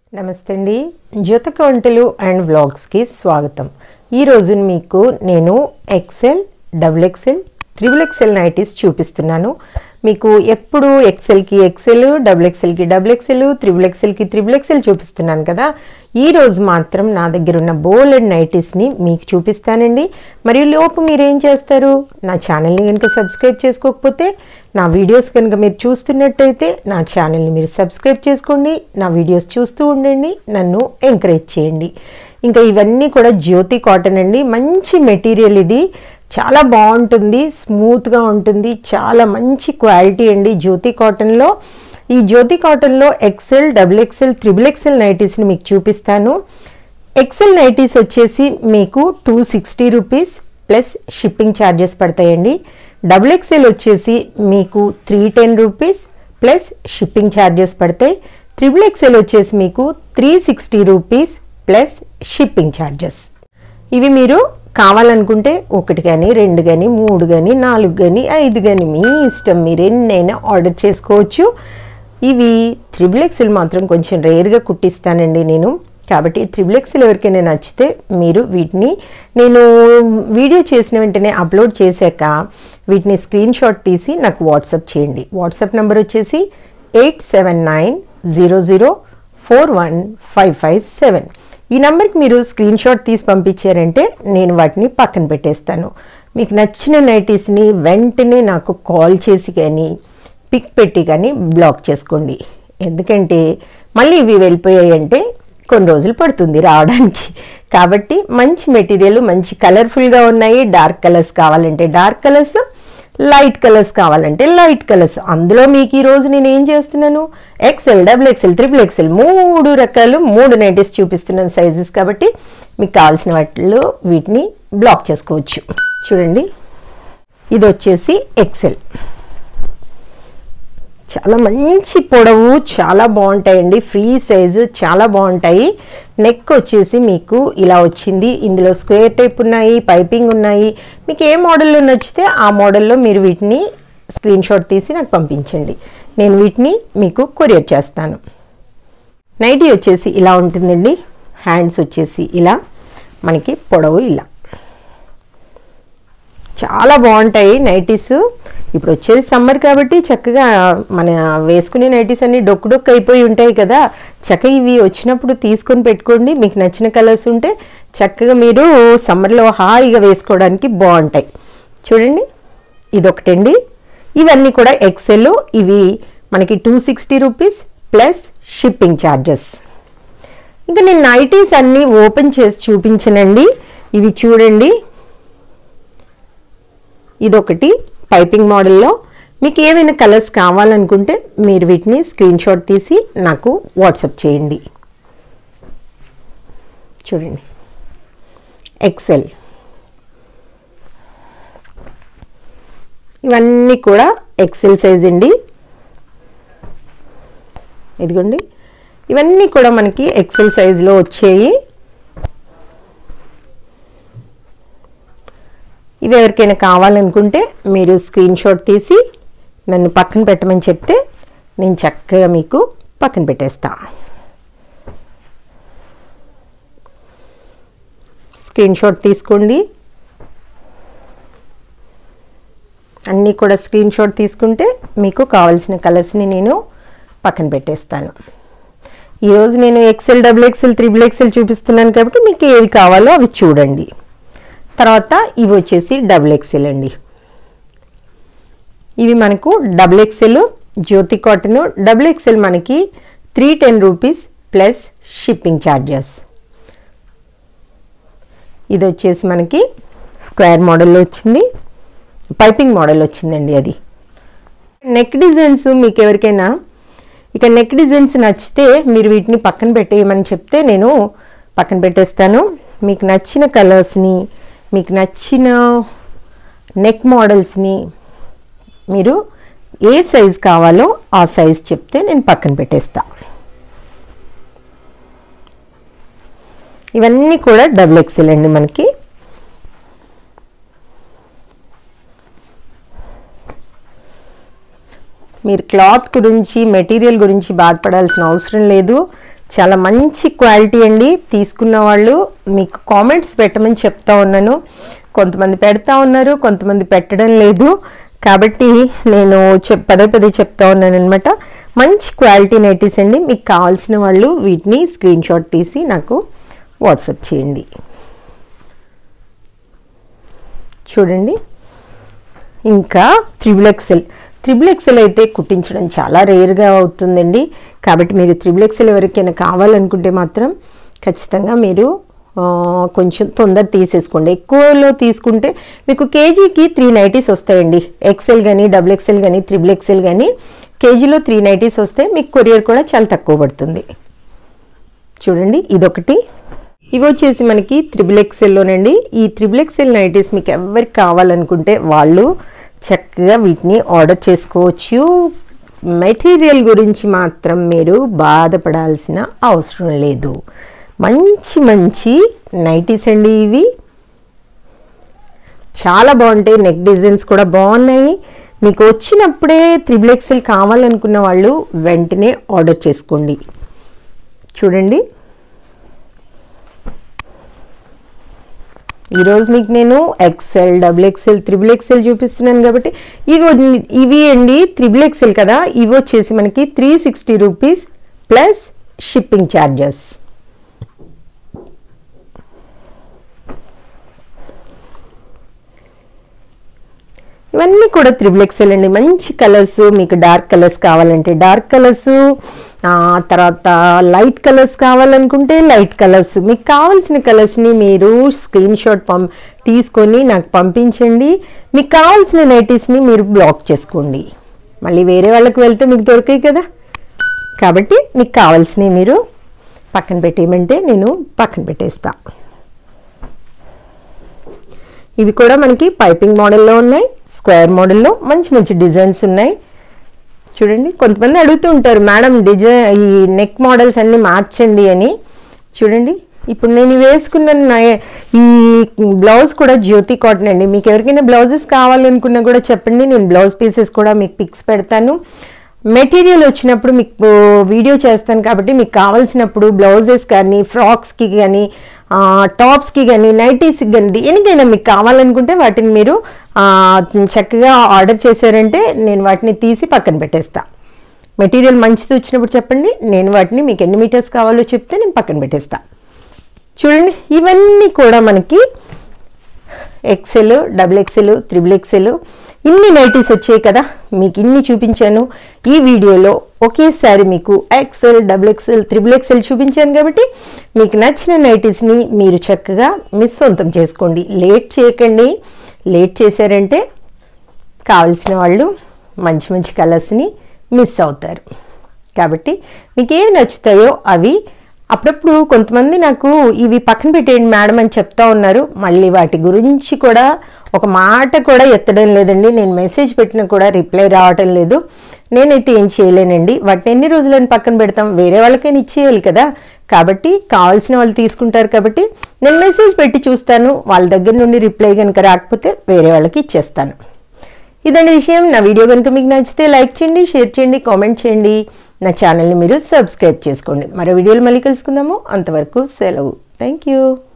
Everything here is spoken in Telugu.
నమస్తే అండి జ్యోతక వంటలు అండ్ వ్లాగ్స్కి స్వాగతం ఈరోజు మీకు నేను XL double XL triple XL nighties చూపిస్తున్నాను మీకు ఎప్పుడు ఎక్సెల్కి ఎక్సెల్ డబుల్ ఎక్సెల్కి డబుల్ ఎక్సెల్ త్రిబుల్ ఎక్సెల్కి త్రిబుల్ ఎక్సెల్ చూపిస్తున్నాను కదా ఈ రోజు మాత్రం నా దగ్గర ఉన్న బోల్ అండ్ నైటీస్ని మీకు చూపిస్తానండి మరియు లోపు మీరు ఏం చేస్తారు నా ఛానల్ని కనుక సబ్స్క్రైబ్ చేసుకోకపోతే నా వీడియోస్ కనుక మీరు చూస్తున్నట్టయితే నా ఛానల్ని మీరు సబ్స్క్రైబ్ చేసుకోండి నా వీడియోస్ చూస్తూ ఉండండి నన్ను ఎంకరేజ్ చేయండి ఇంకా ఇవన్నీ కూడా జ్యోతి కాటన్ అండి మంచి మెటీరియల్ ఇది చాలా బాగుంటుంది స్మూత్గా ఉంటుంది చాలా మంచి క్వాలిటీ అండి జ్యోతి కాటన్లో ఈ జ్యోతి కాటన్లో XL double XL triple XL నైటీస్ని మీకు చూపిస్తాను ఎక్సెల్ నైటీస్ వచ్చేసి మీకు two sixty rupees plus shipping charges పడతాయండి డబుల్ ఎక్సెల్ వచ్చేసి మీకు three ten rupees plus shipping charges పడతాయి త్రిబుల్ ఎక్సెల్ వచ్చేసి మీకు three sixty rupees plus shipping charges ఇవి మీరు కావాలనుకుంటే ఒకటి కానీ రెండు కానీ మూడు కానీ నాలుగు కానీ ఐదు కానీ మీ ఇష్టం మీరు ఎన్నైనా ఆర్డర్ చేసుకోవచ్చు ఇవి త్రిబుల్ ఎక్స్ఎల్ మాత్రం కొంచెం రేర్గా కుట్టిస్తానండి నేను కాబట్టి త్రిబుల్ ఎక్స్ఎల్ ఎవరికైనా నచ్చితే మీరు వీటిని నేను వీడియో చేసిన వెంటనే అప్లోడ్ చేశాక వీటిని స్క్రీన్ షాట్ తీసి నాకు వాట్సాప్ చేయండి వాట్సాప్ నెంబర్ వచ్చేసి eight seven nine zero zero four one five five seven ఈ నెంబర్కి మీరు స్క్రీన్ షాట్ తీసి పంపించారంటే నేను వాటిని పక్కన పెట్టేస్తాను మీకు నచ్చిన నైటీస్ని వెంటనే నాకు కాల్ చేసి కానీ పిక్ పెట్టి కానీ బ్లాక్ చేసుకోండి ఎందుకంటే మళ్ళీ ఇవి వెళ్ళిపోయాయంటే కొన్ని రోజులు పడుతుంది రావడానికి కాబట్టి మంచి మెటీరియల్ మంచి కలర్ఫుల్గా ఉన్నాయి డార్క్ కలర్స్ కావాలంటే డార్క్ కలర్స్ లైట్ కలర్స్ కావాలంటే లైట్ కలర్స్ అందులో మీకు ఈ రోజు నేను ఏం చేస్తున్నాను XL double XL triple XL మూడు రకాలు మూడు నైటీస్ చూపిస్తున్నాను సైజెస్ కాబట్టి మీకు కావాల్సిన వాటిలో వీటిని బ్లాక్ చేసుకోవచ్చు చూడండి ఇది వచ్చేసి ఎక్సెల్ చాలా మంచి పొడవు చాలా బాగుంటాయండి ఫ్రీ సైజు చాలా బాగుంటాయి నెక్ వచ్చేసి మీకు ఇలా వచ్చింది ఇందులో స్క్వేర్ టైప్ ఉన్నాయి పైపింగ్ ఉన్నాయి మీకు ఏ మోడల్లో నచ్చితే ఆ మోడల్లో మీరు వీటిని స్క్రీన్ షాట్ తీసి నాకు పంపించండి నేను వీటిని మీకు కొరియర్ చేస్తాను నైటీ వచ్చేసి ఇలా ఉంటుందండి హ్యాండ్స్ వచ్చేసి ఇలా మనకి పొడవు ఇలా చాలా బాగుంటాయి నైటీస్ ఇప్పుడు వచ్చేది సమ్మర్ కాబట్టి చక్కగా మన వేసుకునే నైటీస్ అన్ని డొక్కు డొక్కు అయిపోయి ఉంటాయి కదా చక్కగా ఇవి వచ్చినప్పుడు తీసుకొని పెట్టుకోండి మీకు నచ్చిన కలర్స్ ఉంటే చక్కగా మీరు సమ్మర్లో హాయిగా వేసుకోవడానికి బాగుంటాయి చూడండి ఇదొకటండి ఇవన్నీ కూడా ఎక్సెల్ ఇవి మనకి two sixty rupees plus shipping charges ఇంకా నేను నైటీస్ అన్నీ ఓపెన్ చేసి చూపించనండి ఇవి చూడండి ఇదొకటి పైపింగ్ మోడల్లో మీకు ఏమైనా కలర్స్ కావాలనుకుంటే మీరు వీటిని స్క్రీన్ షాట్ తీసి నాకు వాట్సాప్ చేయండి చూడండి ఎక్సెల్ ఇవన్నీ కూడా ఎక్సెల్ సైజ్ అండి ఇదిగోండి ఇవన్నీ కూడా మనకి ఎక్సెల్ సైజులో వచ్చాయి ఇవి ఎవరికైనా కావాలనుకుంటే మీరు స్క్రీన్ షాట్ తీసి నన్ను పక్కన పెట్టమని చెప్తే నేను చక్కగా మీకు పక్కన పెట్టేస్తా స్క్రీన్ షాట్ తీసుకోండి అన్నీ కూడా స్క్రీన్ షాట్ తీసుకుంటే మీకు కావాల్సిన కలర్స్ని నేను పక్కన పెట్టేస్తాను ఈరోజు నేను XL double XL triple XL చూపిస్తున్నాను కాబట్టి మీకు ఏవి కావాలో అవి చూడండి తర్వాత ఇవి వచ్చేసి డబుల్ ఎక్సెల్ అండి ఇవి మనకు double XL Jyothi cotton double XL మనకి three ten rupees plus shipping charges ఇది వచ్చేసి మనకి స్క్వేర్ మోడల్లో వచ్చింది పైపింగ్ మోడల్ వచ్చిందండి అది నెక్ డిజైన్స్ మీకు ఎవరికైనా ఇక నెక్ డిజైన్స్ నచ్చితే మీరు వీటిని పక్కన పెట్టేయమని చెప్తే నేను పక్కన పెట్టేస్తాను మీకు నచ్చిన కలర్స్ని మీకు నచ్చిన నెక్ మోడల్స్ని మీరు ఏ సైజ్ కావాలో ఆ సైజ్ చెప్తే నేను పక్కన పెట్టేస్తా ఇవన్నీ కూడా డబుల్ ఎక్సెల్ అండి మనకి మీరు క్లాత్ గురించి మెటీరియల్ గురించి బాధపడాల్సిన అవసరం లేదు చాలా మంచి క్వాలిటీ అండి తీసుకున్న వాళ్ళు మీకు కామెంట్స్ పెట్టమని చెప్తా ఉన్నాను కొంతమంది పెడతా ఉన్నారు కొంతమంది పెట్టడం లేదు కాబట్టి నేను చెప్ పదే పదే చెప్తా ఉన్నాను అనమాట మంచి క్వాలిటీ నైటీస్ అండి మీకు కావాల్సిన వాళ్ళు వీటిని స్క్రీన్ షాట్ తీసి నాకు వాట్సాప్ చేయండి చూడండి ఇంకా త్రిబుల్ ఎక్సెల్ త్రిబుల్ ఎక్సెల్ అయితే కుట్టించడం చాలా రేర్గా అవుతుందండి కాబట్టి మీరు త్రిబుల్ ఎక్సెల్ ఎవరికైనా కావాలనుకుంటే మాత్రం ఖచ్చితంగా మీరు ఆ, కొంచెం తొందర తీసేసుకోండి ఎక్కువలో తీసుకుంటే మీకు కేజీకి త్రీ నైటీస్ వస్తాయండి ఎక్సెల్ కానీ డబుల్ ఎక్సెల్ కానీ త్రిబుల్ ఎక్సెల్ కానీ కేజీలో త్రీ నైటీస్ వస్తే మీకు కొరియర్ కూడా చాలా తక్కువ పడుతుంది చూడండి ఇదొకటి ఇవి వచ్చేసి మనకి త్రిబుల్ ఎక్సెల్లోనండి ఈ త్రిబుల్ ఎక్సెల్ నైటీస్ మీకు ఎవరికి కావాలనుకుంటే వాళ్ళు చక్కగా వీటిని ఆర్డర్ చేసుకోవచ్చు మెటీరియల్ గురించి మాత్రం మీరు బాధపడాల్సిన అవసరం లేదు మంచి మంచి నైటీస్ అండి ఇవి చాలా బాగుంటాయి నెక్ డిజైన్స్ కూడా బాగున్నాయి మీకు వచ్చినప్పుడే త్రిబుల్ ఎక్సెల్ కావాలనుకున్న వాళ్ళు వెంటనే ఆర్డర్ చేసుకోండి చూడండి ఈరోజు మీకు నేను XL double XL triple XL చూపిస్తున్నాను కాబట్టి ఇవి వన్- ఇవి అండి త్రిబుల్ ఎక్సెల్ కదా ఇవి వచ్చేసి మనకి three sixty rupees plus shipping charges ఇవన్నీ కూడా త్రిబుల్ ఎక్సెల్ అండి మంచి కలర్స్ మీకు డార్క్ కలర్స్ కావాలంటే డార్క్ కలర్స్ తర్వాత లైట్ కలర్స్ కావాలనుకుంటే లైట్ కలర్స్ మీకు కావాల్సిన కలర్స్ని మీరు స్క్రీన్ షాట్ పం తీసుకొని నాకు పంపించండి మీకు కావాల్సిన నైటీస్ని మీరు బ్లాక్ చేసుకోండి మళ్ళీ వేరే వాళ్ళకి వెళ్తే మీకు దొరికాయి కదా కాబట్టి మీకు కావాల్సినవి మీరు పక్కన పెట్టేయమంటే నేను పక్కన పెట్టేస్తా ఇవి కూడా మనకి పైపింగ్ మోడల్లో ఉన్నాయి స్క్వేర్ మోడల్లో మంచి మంచి డిజైన్స్ ఉన్నాయి చూడండి కొంతమంది అడుగుతూ ఉంటారు మేడం డిజైన్ ఈ నెక్ మోడల్స్ అన్నీ మార్చండి అని చూడండి ఇప్పుడు నేను వేసుకున్న నా- ఈ బ్లౌజ్ కూడా జ్యోతి కాటన్ అండి మీకు ఎవరికైనా బ్లౌజెస్ కావాలనుకున్నా కూడా చెప్పండి నేను బ్లౌజ్ పీసెస్ కూడా మీకు పిక్స్ పెడతాను మెటీరియల్ వచ్చినప్పుడు మీకు వీడియో చేస్తాను కాబట్టి మీకు కావాల్సినప్పుడు బ్లౌజెస్ కానీ ఫ్రాక్స్కి కానీ టాప్స్కి కానీ నైటీస్కి కానీ దేనికైనా మీకు కావాలనుకుంటే వాటిని మీరు ఆ, చక్కగా ఆర్డర్ చేశారంటే నేను వాటిని తీసి పక్కన పెట్టేస్తా మెటీరియల్ మంచిది వచ్చినప్పుడు చెప్పండి నేను వాటిని మీకు ఎన్ని మీటర్స్ కావాలో చెప్తే నేను పక్కన పెట్టేస్తా చూడండి ఇవన్నీ కూడా మనకి XL double XL triple XL ఇన్ని నైటీస్ వచ్చాయి కదా మీకు ఇన్ని చూపించాను ఈ వీడియోలో ఒకేసారి మీకు XL double XL triple XL చూపించాను కాబట్టి మీకు నచ్చిన నైటీస్ని మీరు చక్కగా మిస్ సొంతం చేసుకోండి లేట్ చేయకండి లేట్ చేశారంటే కావలసిన వాళ్ళు మంచి మంచి కలర్స్ని మిస్ అవుతారు కాబట్టి మీకు ఏమి నచ్చుతాయో అవి అప్పుడప్పుడు కొంతమంది నాకు ఇవి పక్కన పెట్టేయండి మేడం అని చెప్తా ఉన్నారు మళ్ళీ వాటి గురించి కూడా ఒక మాట కూడా ఎత్తడం లేదండి నేను మెసేజ్ పెట్టినా కూడా రిప్లై రావటం లేదు నేనైతే ఏం చేయలేనండి వాటిని ఎన్ని రోజులని పక్కన పెడతాం వేరే వాళ్ళకైనా ఇచ్చేయాలి కదా కాబట్టి కావాల్సిన వాళ్ళు తీసుకుంటారు కాబట్టి నేను మెసేజ్ పెట్టి చూస్తాను వాళ్ళ దగ్గర నుండి రిప్లై కనుక రాకపోతే వేరే వాళ్ళకి ఇచ్చేస్తాను ఇదండి విషయం నా వీడియో కనుక మీకు నచ్చితే లైక్ చేయండి షేర్ చేయండి కామెంట్ చేయండి నా ఛానల్ని మీరు సబ్స్క్రైబ్ చేసుకోండి మరో వీడియోలు మళ్ళీ కలుసుకుందాము అంతవరకు సెలవు థ్యాంక్ యూ